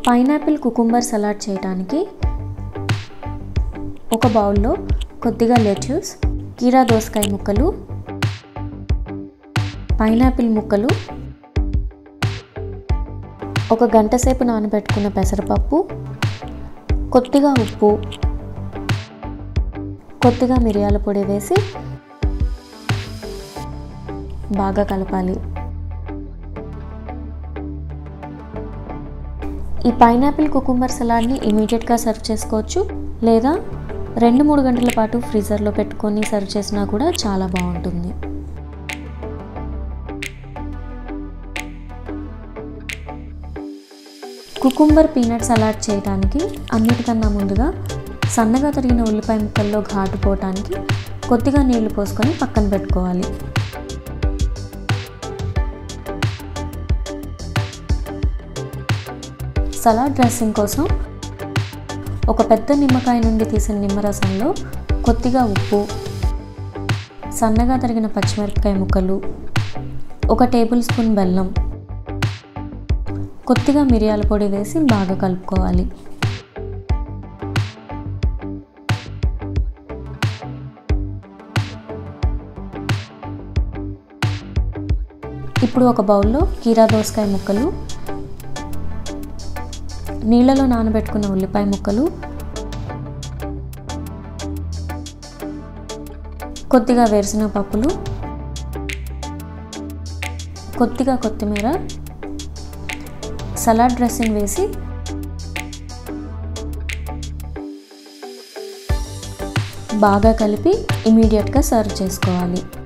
pineapple cucumber salad చేయడానికి ఒక బౌల్లో కొద్దిగా లెట్యూస్ కీరా దోసకాయ ముక్కలు పైనాపిల్ ముక్కలు ఒక గంట సేపు నానబెట్టుకున్న పెసరపప్పు కొద్దిగా ఉప్పు కొద్దిగా మిరియాల పొడి వేసి బాగా కలపాలి ఈ పైనాపిల్ కుకుంబర్ సలాడ్ని ఇమీడియట్గా సర్వ్ చేసుకోవచ్చు లేదా రెండు మూడు గంటల పాటు ఫ్రీజర్లో పెట్టుకొని సర్వ్ చేసినా కూడా చాలా బాగుంటుంది కుకుంబర్ పీనట్ సలాడ్ చేయడానికి అన్నిటికన్నా ముందుగా సన్నగా తరిగిన ఉల్లిపాయ ముక్కల్లో ఘాటు పోవటానికి కొద్దిగా నీళ్లు పోసుకొని పక్కన పెట్టుకోవాలి సలాడ్ డ్రెస్సింగ్ కోసం ఒక పెద్ద నిమ్మకాయ నుండి తీసిన నిమ్మరసంలో కొద్దిగా ఉప్పు సన్నగా తరిగిన పచ్చిమిరపకాయ ముక్కలు ఒక టేబుల్ స్పూన్ బెల్లం కొద్దిగా మిరియాల పొడి వేసి బాగా కలుపుకోవాలి ఇప్పుడు ఒక బౌల్లో కీరా దోసకాయ ముక్కలు నీళ్ళలో నానబెట్టుకున్న ఉల్లిపాయ ముక్కలు కొద్దిగా వేరుశనగ పప్పులు కొద్దిగా కొత్తిమీర సలాడ్ డ్రెస్సింగ్ వేసి బాగా కలిపి ఇమీడియట్గా సర్వ్ చేసుకోవాలి